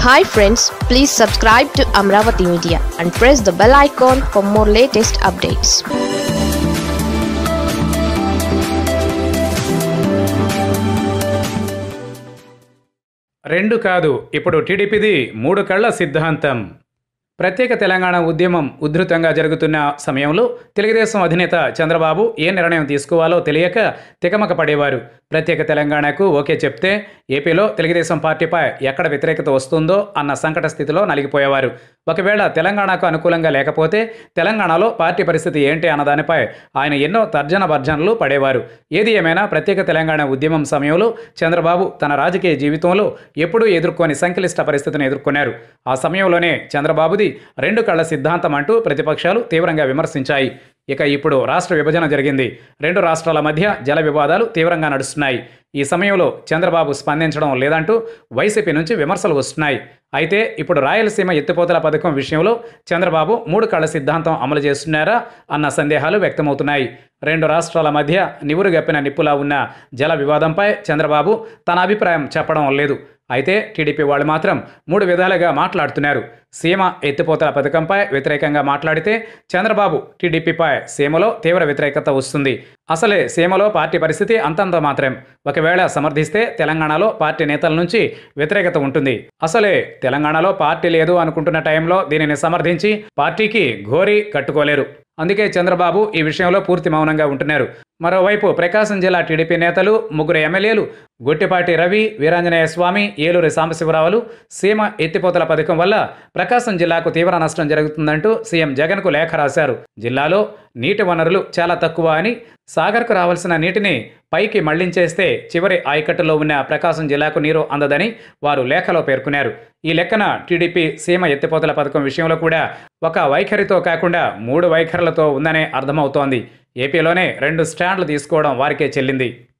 hi friends please subscribe to Amaravati media and press the bell icon for more latest updates రెండు కాదు ఇప్పుడు టీడీపీది మూడు కళ్ళ సిద్ధాంతం ప్రత్యేక తెలంగాణ ఉద్యమం ఉధృతంగా జరుగుతున్న సమయంలో తెలుగుదేశం అధినేత చంద్రబాబు ఏ నిర్ణయం తీసుకోవాలో తెలియక తికమక పడేవారు ప్రత్యేక తెలంగాణకు ఓకే చెప్తే ఏపీలో తెలుగుదేశం పార్టీపై ఎక్కడ వ్యతిరేకత వస్తుందో అన్న సంకట స్థితిలో నలిగిపోయేవారు ఒకవేళ తెలంగాణకు అనుకూలంగా లేకపోతే తెలంగాణలో పార్టీ పరిస్థితి ఏంటి అన్న దానిపై ఆయన ఎన్నో తర్జన భర్జనలు పడేవారు ఏది ఏమైనా ప్రత్యేక తెలంగాణ ఉద్యమం సమయంలో చంద్రబాబు తన రాజకీయ జీవితంలో ఎప్పుడూ ఎదుర్కొని సంక్లిష్ట పరిస్థితిని ఎదుర్కొన్నారు ఆ సమయంలోనే చంద్రబాబుది రెండు కళ్ళ సిద్ధాంతం అంటూ ప్రతిపక్షాలు తీవ్రంగా విమర్శించాయి ఇక ఇప్పుడు రాష్ట్ర విభజన జరిగింది రెండు రాష్ట్రాల మధ్య జల వివాదాలు తీవ్రంగా నడుస్తున్నాయి ఈ సమయంలో చంద్రబాబు స్పందించడం లేదంటూ వైసీపీ నుంచి విమర్శలు వస్తున్నాయి అయితే ఇప్పుడు రాయలసీమ ఎత్తిపోతల పథకం విషయంలో చంద్రబాబు మూడు కళ్ళ సిద్ధాంతం అమలు చేస్తున్నారా అన్న సందేహాలు వ్యక్తమవుతున్నాయి రెండు రాష్ట్రాల మధ్య నివురుగప్పిన నిప్పులా ఉన్న జల వివాదంపై చంద్రబాబు తన అభిప్రాయం చెప్పడం లేదు అయితే టీడీపీ వాళ్ళు మాత్రం మూడు విధాలుగా మాట్లాడుతున్నారు సీమ ఎత్తిపోతల పథకంపై వ్యతిరేకంగా మాట్లాడితే చంద్రబాబు టీడీపీపై సీమలో తీవ్ర వ్యతిరేకత వస్తుంది అసలే సీమలో పార్టీ పరిస్థితి అంతంత మాత్రం ఒకవేళ సమర్థిస్తే తెలంగాణలో పార్టీ నేతల నుంచి వ్యతిరేకత ఉంటుంది అసలే తెలంగాణలో పార్టీ లేదు అనుకుంటున్న టైంలో దీనిని సమర్థించి పార్టీకి ఘోరీ కట్టుకోలేరు అందుకే చంద్రబాబు ఈ విషయంలో పూర్తి మౌనంగా ఉంటున్నారు మరోవైపు ప్రకాశం జిల్లా టీడీపీ నేతలు ముగ్గురు ఎమ్మెల్యేలు గొట్టిపాటి రవి వీరాంజనేయ స్వామి ఏలూరి సాంబశివరావులు సీమ ఎత్తిపోతల పథకం వల్ల ప్రకాశం జిల్లాకు తీవ్ర నష్టం జరుగుతుందంటూ సీఎం జగన్కు లేఖ రాశారు జిల్లాలో నీటి వనరులు చాలా తక్కువ అని సాగర్కు రావాల్సిన నీటిని పైకి మళ్లించేస్తే చివరి ఆయకట్టులో ఉన్న ప్రకాశం జిల్లాకు నీరు అందదని వారు లేఖలో పేర్కొన్నారు ఈ లెక్కన టీడీపీ సీమ ఎత్తిపోతల పథకం విషయంలో కూడా ఒక వైఖరితో కాకుండా మూడు వైఖరులతో ఉందనే అర్థమవుతోంది ఏపీలోనే రెండు స్టాండ్లు తీసుకోవడం వారికే చెల్లింది